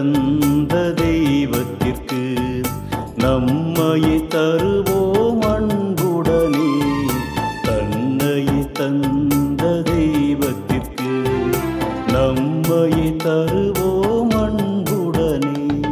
தந்த தெய்வத்திற்கு நம்மையை தருவோம் அன்புடனே தன்னையை தந்த தெய்வத்திற்கு நம்மையை தருவோம் அன்புடனே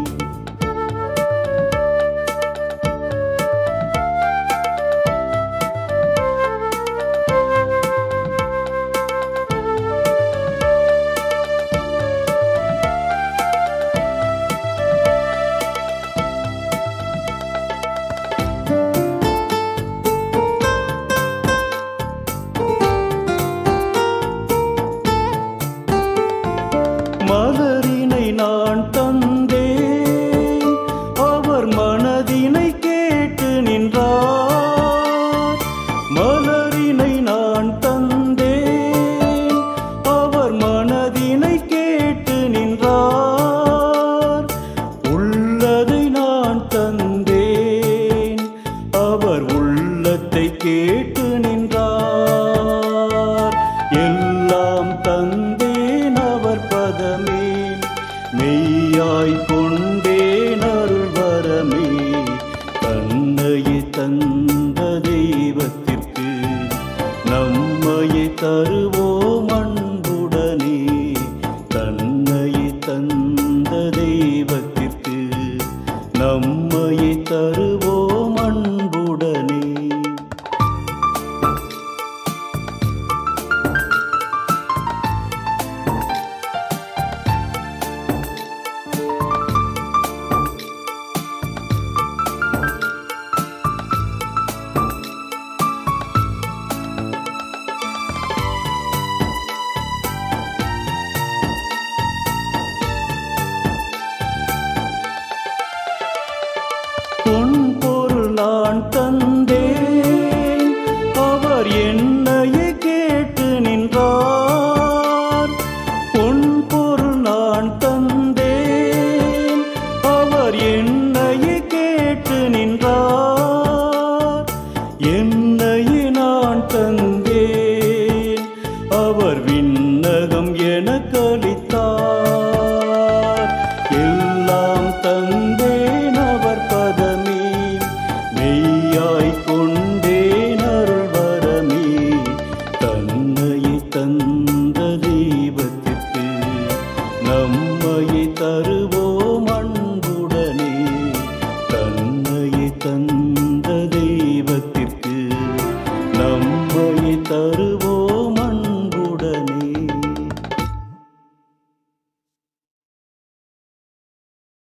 மலரினை நான் தந்தேன் அவர் மனதினை கேட்டு நின்றார் மலரினை நான் தந்தேன் அவர் மனதினை கேட்டு நின்றார் உள்ளதை நான் தந்தேன் அவர் உள்ளத்தை கேட்டு நின்றார் எல்லாம் தந்தேன் அவர் பதமே மெய்யாய் கொண்டேன் அருள் வரமே தன்னையை தந்த தெய்வத்திற்கு நம்மையை தருவோம் அன்புடனே தன்னையை தந்த தெய்வத்திற்கு நம்மையை தருவோம் அன்புடனே பொன் பொருள் நான் தந்தேன் அவர் என்னையே கேட்டு நின்றார் பொன் பொருள் நான் தந்தேன் அவர் என்னையே கேட்டு நின்றார் என்னையே நான் தந்தேன் அவர் விண்ணகம் எனக்கு அளித்தார் எல்லாம் தந்தேன் அவர் பதமே மெய்யாய் கொண்டேன் அருள் வரமே தன்னையை தந்த தெய்வத்திற்கு நம்மையை தருவோம் அன்புடனே தன்னையை தந்த தெய்வத்திற்கு நம்மையை தருவோம்